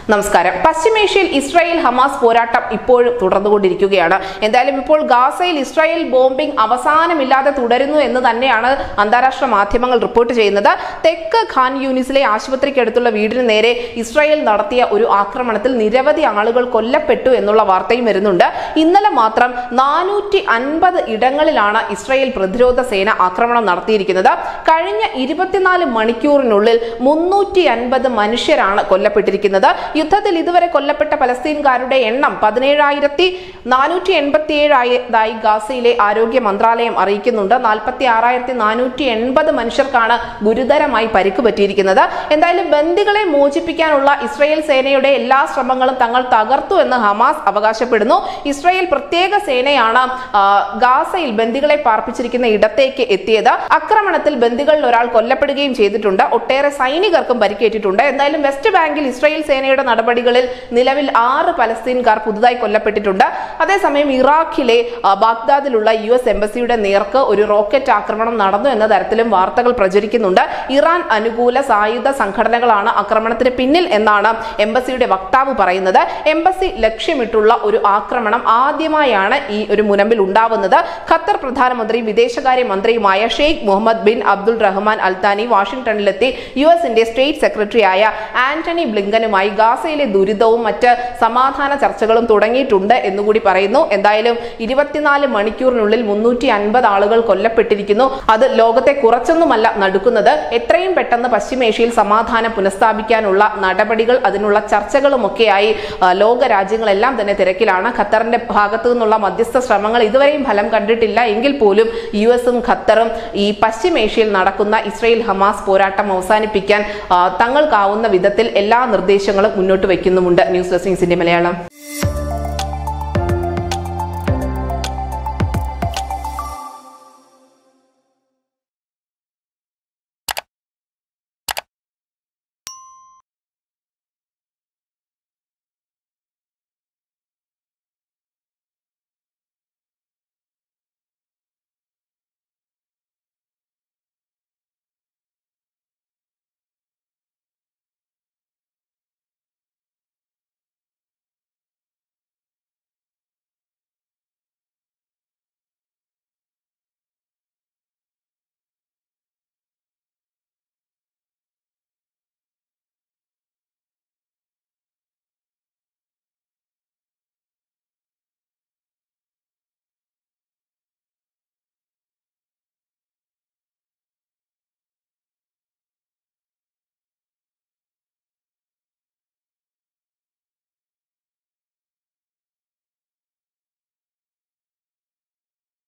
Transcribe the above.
നമസ്കാരം പശ്ചിമേഷ്യയിൽ Israel Hamas പോരാട്ടം ഇപ്പോഴും തുടർന്നുകൊണ്ടിരിക്കുകയാണ് എന്തായാലും ഇപ്പോൾ ഗാസയിൽ ഇസ്രായേൽ ബോംബിംഗ് അവസാനമില്ലാതെ തുടരുന്നു എന്ന് തന്നെയാണ് അന്താരാഷ്ട്ര മാധ്യമങ്ങൾ റിപ്പോർട്ട് ചെയ്യുന്നത് തെക്ക് ഖാൻ യൂണിസിലെ ആശുപത്രിക്കടുത്തുള്ള വീടിന് നേരെ ഇസ്രായേൽ നടത്തിയ ഒരു ആക്രമണത്തിൽ നിരവധി ആളുകൾ കൊല്ലപ്പെട്ടു എന്നുള്ള വാർത്തയും വരുന്നുണ്ട് ഇന്നലെ മാത്രം നാനൂറ്റി അൻപത് ഇടങ്ങളിലാണ് ഇസ്രായേൽ പ്രതിരോധ സേന ആക്രമണം നടത്തിയിരിക്കുന്നത് കഴിഞ്ഞ ഇരുപത്തിനാല് മണിക്കൂറിനുള്ളിൽ മുന്നൂറ്റി അൻപത് മനുഷ്യരാണ് കൊല്ലപ്പെട്ടിരിക്കുന്നത് യുദ്ധത്തിൽ ഇതുവരെ കൊല്ലപ്പെട്ട പലസ്തീൻകാരുടെ എണ്ണം പതിനേഴായിരത്തി നാനൂറ്റി എൺപത്തി ഏഴായതായി ഗാസയിലെ ആരോഗ്യ മന്ത്രാലയം അറിയിക്കുന്നുണ്ട് നാൽപ്പത്തി ആറായിരത്തി നാനൂറ്റി എൺപത് മനുഷ്യർക്കാണ് ഗുരുതരമായി പരിക്ക് പറ്റിയിരിക്കുന്നത് എന്തായാലും ബന്ദികളെ മോചിപ്പിക്കാനുള്ള ഇസ്രായേൽ സേനയുടെ എല്ലാ ശ്രമങ്ങളും തങ്ങൾ തകർത്തു എന്ന് ഹമാസ് അവകാശപ്പെടുന്നു ഇസ്രായേൽ പ്രത്യേക സേനയാണ് ആ, ഗാസയിൽ ബന്ദികളെ പാർപ്പിച്ചിരിക്കുന്ന ഇടത്തേക്ക് എത്തിയത് ആക്രമണത്തിൽ ബന്ദികളിൽ ഒരാൾ കൊല്ലപ്പെടുകയും ചെയ്തിട്ടുണ്ട് ഒട്ടേറെ സൈനികർക്കും പരിക്കേറ്റിട്ടുണ്ട് എന്തായാലും വെസ്റ്റ് ബാങ്കിൽ ഇസ്രായേൽ സേനയുടെ നടപടികളിൽ നിലവിൽ ആറ് പലസ്തീൻകാർ പുതുതായി കൊല്ലപ്പെട്ടിട്ടുണ്ട് അതേസമയം ഇറാഖിലെ ആ, ബാഗ്ദാദിലുള്ള യു എസ് എംബസിയുടെ നേർക്ക് ഒരു റോക്കറ്റ് ആക്രമണം നടന്നു എന്ന തരത്തിലും വാർത്തകൾ പ്രചരിക്കുന്നുണ്ട് ഇറാൻ അനുകൂല സായുധ സംഘടനകളാണ് ആക്രമണത്തിന് പിന്നിൽ എന്നാണ് എംബസിയുടെ വക്താവ് പറയുന്നത് എംബസി ലക്ഷ്യമിട്ടുള്ള ഒരു ആക്രമണം ആദ്യമായാണ് ഈ ഒരു മുനമ്പിൽ ഉണ്ടാവുന്നത് ഖത്തർ പ്രധാനമന്ത്രി വിദേശകാര്യ മന്ത്രിയുമായ Sheikh Mohammed bin Abdul Rahman Al Thani വാഷിംഗ്ടണിലെത്തി യു എസിന്റെ സ്റ്റേറ്റ് സെക്രട്ടറിയായ ആന്റണി ബ്ലിങ്കനുമായി ഗാസയിലെ ദുരിതവും മറ്റ് സമാധാന ചർച്ചകളും തുടങ്ങിയിട്ടുണ്ട് എന്നുകൂടി പറയുന്നു എന്തായാലും ഇരുപത്തിനാല് മണിക്കൂറിനുള്ളിൽ മുന്നൂറ്റി അൻപത് ആളുകൾ കൊല്ലപ്പെട്ടിരിക്കുന്നു അത് ലോകത്തെ കുറച്ചൊന്നുമല്ല നടക്കുന്നത് എത്രയും പെട്ടെന്ന് പശ്ചിമേഷ്യയിൽ സമാധാനം പുനഃസ്ഥാപിക്കാനുള്ള നടപടികൾ അതിനുള്ള ചർച്ചകളുമൊക്കെയായി ആ, ലോക രാജ്യങ്ങളെല്ലാം തന്നെ തിരക്കിലാണ് ഖത്തറിന്റെ ഭാഗത്തു നിന്നുള്ള മധ്യസ്ഥ ശ്രമങ്ങൾ ഇതുവരെയും ഫലം കണ്ടിട്ടില്ല എങ്കിൽ പോലും യു എസും ഖത്തറും ഈ പശ്ചിമേഷ്യയിൽ നടക്കുന്ന ഇസ്രയേൽ ഹമാസ് പോരാട്ടം അവസാനിപ്പിക്കാൻ ആ, തങ്ങൾക്കാവുന്ന വിധത്തിൽ എല്ലാ നിർദ്ദേശങ്ങളും മുന്നോട്ട് വയ്ക്കുന്നുമുണ്ട് ന്യൂസ് ഡെസ്ക് ന്യൂസിന്റെ മലയാളം